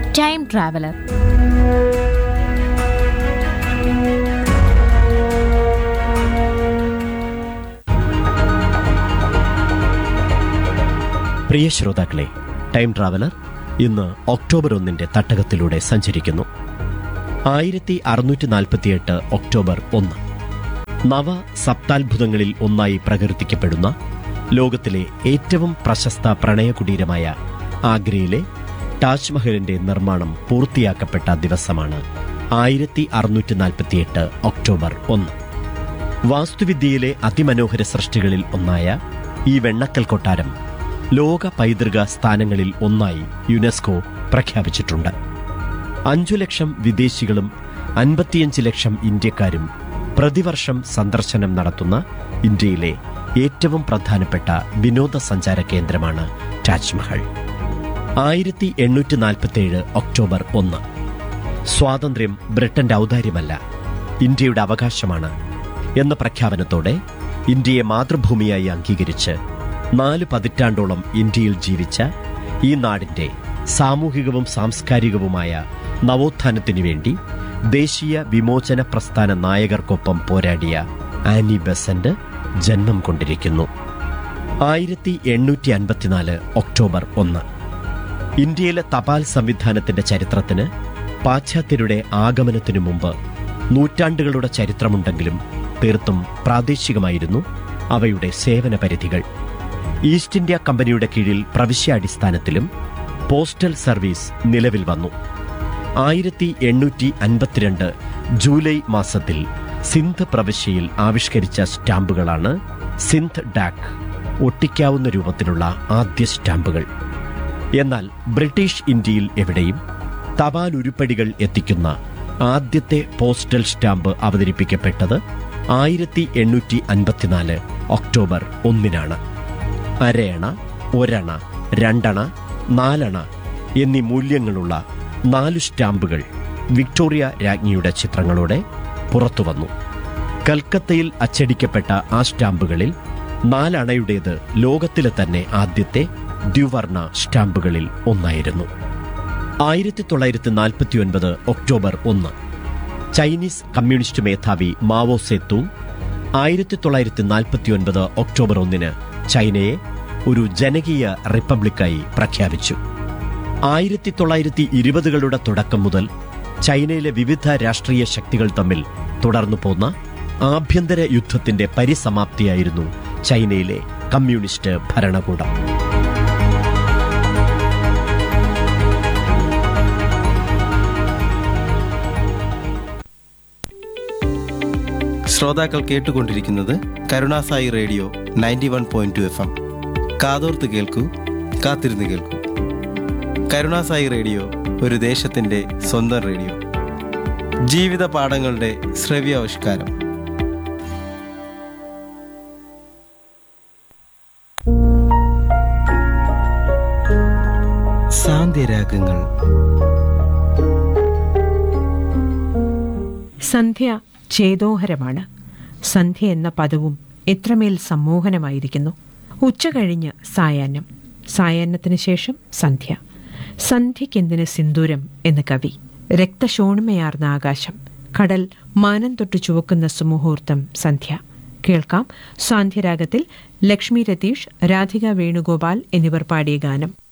time traveller പ്രിയ ശ്രോതാക്കളെ time traveller ഇന്ന് October ഒന്നിന്റെ തട്ടകത്തിലൂടെ സഞ്ചരിക്കുന്നു ആയിരത്തി അറുന്നൂറ്റി നാൽപ്പത്തിയെട്ട് ഒക്ടോബർ ഒന്ന് നവ സപ്താത്ഭുതങ്ങളിൽ ഒന്നായി പ്രകീർത്തിക്കപ്പെടുന്ന ലോകത്തിലെ ഏറ്റവും പ്രശസ്ത പ്രണയകുടീരമായ ആഗ്രയിലെ താജ്മഹലിന്റെ നിർമ്മാണം പൂർത്തിയാക്കപ്പെട്ട ദിവസമാണ് ആയിരത്തി അറുന്നൂറ്റി നാൽപ്പത്തിയെട്ട് ഒക്ടോബർ ഒന്ന് വാസ്തുവിദ്യയിലെ അതിമനോഹര സൃഷ്ടികളിൽ ഒന്നായ ഈ വെണ്ണക്കൽ കൊട്ടാരം ലോക പൈതൃക സ്ഥാനങ്ങളിൽ ഒന്നായി യുനെസ്കോ പ്രഖ്യാപിച്ചിട്ടുണ്ട് അഞ്ചു ലക്ഷം വിദേശികളും അൻപത്തിയഞ്ച് ലക്ഷം ഇന്ത്യക്കാരും പ്രതിവർഷം സന്ദർശനം നടത്തുന്ന ഇന്ത്യയിലെ ഏറ്റവും പ്രധാനപ്പെട്ട വിനോദസഞ്ചാര കേന്ദ്രമാണ് താജ്മഹൽ ആയിരത്തി എണ്ണൂറ്റി നാൽപ്പത്തിയേഴ് ഒക്ടോബർ ഒന്ന് സ്വാതന്ത്ര്യം ബ്രിട്ടന്റെ ഔദാര്യമല്ല ഇന്ത്യയുടെ അവകാശമാണ് എന്ന പ്രഖ്യാപനത്തോടെ ഇന്ത്യയെ മാതൃഭൂമിയായി അംഗീകരിച്ച് നാല് പതിറ്റാണ്ടോളം ഇന്ത്യയിൽ ജീവിച്ച ഈ നാടിന്റെ സാമൂഹികവും സാംസ്കാരികവുമായ നവോത്ഥാനത്തിനു വേണ്ടി ദേശീയ വിമോചന പ്രസ്ഥാന നായകർക്കൊപ്പം പോരാടിയ ആനി ബെസന്റ് ജന്മം കൊണ്ടിരിക്കുന്നു ആയിരത്തി എണ്ണൂറ്റി അൻപത്തിനാല് ഒക്ടോബർ ഒന്ന് ഇന്ത്യയിലെ തപാൽ സംവിധാനത്തിന്റെ ചരിത്രത്തിന് പാശ്ചാത്യരുടെ ആഗമനത്തിനു മുമ്പ് നൂറ്റാണ്ടുകളുടെ ചരിത്രമുണ്ടെങ്കിലും തീർത്തും പ്രാദേശികമായിരുന്നു അവയുടെ സേവന പരിധികൾ ഈസ്റ്റ് ഇന്ത്യ കമ്പനിയുടെ കീഴിൽ പ്രവിശ്യാടിസ്ഥാനത്തിലും പോസ്റ്റൽ സർവീസ് നിലവിൽ വന്നു ആയിരത്തി എണ്ണൂറ്റി അൻപത്തിരണ്ട് ജൂലൈ മാസത്തിൽ സിന്ധ് പ്രവിശ്യയിൽ ആവിഷ്കരിച്ച സ്റ്റാമ്പുകളാണ് സിന്ധ് ഡാക് ഒട്ടിക്കാവുന്ന രൂപത്തിലുള്ള ആദ്യ സ്റ്റാമ്പുകൾ എന്നാൽ ബ്രിട്ടീഷ് ഇന്ത്യയിൽ എവിടെയും തപാൽ ഉരുപ്പടികൾ എത്തിക്കുന്ന ആദ്യത്തെ പോസ്റ്റൽ സ്റ്റാമ്പ് അവതരിപ്പിക്കപ്പെട്ടത് ആയിരത്തി എണ്ണൂറ്റി അൻപത്തിനാല് ഒക്ടോബർ ഒന്നിനാണ് അരയണ ഒരണ രണ്ടണ നാലണ എന്നീ മൂല്യങ്ങളുള്ള നാല് സ്റ്റാമ്പുകൾ വിക്ടോറിയ രാജ്ഞിയുടെ ചിത്രങ്ങളോടെ പുറത്തുവന്നു കൽക്കത്തയിൽ അച്ചടിക്കപ്പെട്ട ആ സ്റ്റാമ്പുകളിൽ നാലണയുടേത് ലോകത്തിലെ തന്നെ ആദ്യത്തെ ദ്വിവർണ സ്റ്റാമ്പുകളിൽ ഒന്നായിരുന്നു ആയിരത്തി തൊള്ളായിരത്തി നാൽപ്പത്തിയൊൻപത് ഒക്ടോബർ ഒന്ന് ചൈനീസ് കമ്മ്യൂണിസ്റ്റ് മേധാവി മാവോ സേത്തൂങ് ആയിരത്തി തൊള്ളായിരത്തി നാൽപ്പത്തിയൊൻപത് ഒക്ടോബർ ഒന്നിന് ചൈനയെ ഒരു ജനകീയ റിപ്പബ്ലിക്കായി പ്രഖ്യാപിച്ചു ആയിരത്തി തൊള്ളായിരത്തി ഇരുപതുകളുടെ തുടക്കം മുതൽ ചൈനയിലെ വിവിധ രാഷ്ട്രീയ ശക്തികൾ തമ്മിൽ തുടർന്നു പോന്ന ആഭ്യന്തര യുദ്ധത്തിന്റെ പരിസമാപ്തിയായിരുന്നു ചൈനയിലെ കമ്മ്യൂണിസ്റ്റ് ഭരണകൂടം ശ്രോതാക്കൾ കേട്ടുകൊണ്ടിരിക്കുന്നത് Karunasai radio ninety one point two F M കാതോർത്ത് കേൾക്കൂ കാത്തിരുന്ന് കേൾക്കൂ കരുണാസായി റേഡിയോ ഒരു ദേശത്തിൻ്റെ സ്വന്തം റേഡിയോ ജീവിത പാഠങ്ങളുടെ ശ്രവ്യാവിഷ്കാരം സാന്ധ്യരാഗങ്ങൾ സന്ധ്യ ചേതോഹരമാണ് സന്ധ്യ എന്ന പദവും എത്രമേൽ സമ്മോഹനമായിരിക്കുന്നു ഉച്ച കഴിഞ്ഞ് സായാഹ്നം സായാഹ്നത്തിന് ശേഷം സന്ധ്യ സന്ധ്യയ്ക്കെന്തിന് സിന്ദൂരം എന്ന് കവി രക്തശോണിമയാർന്ന ആകാശം കടൽ മാനം തൊട്ട് ചുവക്കുന്ന സുമുഹൂർത്തം സന്ധ്യ കേൾക്കാം സാന്ധ്യരാഗത്തിൽ ലക്ഷ്മി രതീഷ് രാധിക വേണുഗോപാൽ എന്നിവർ പാടിയ ഗാനം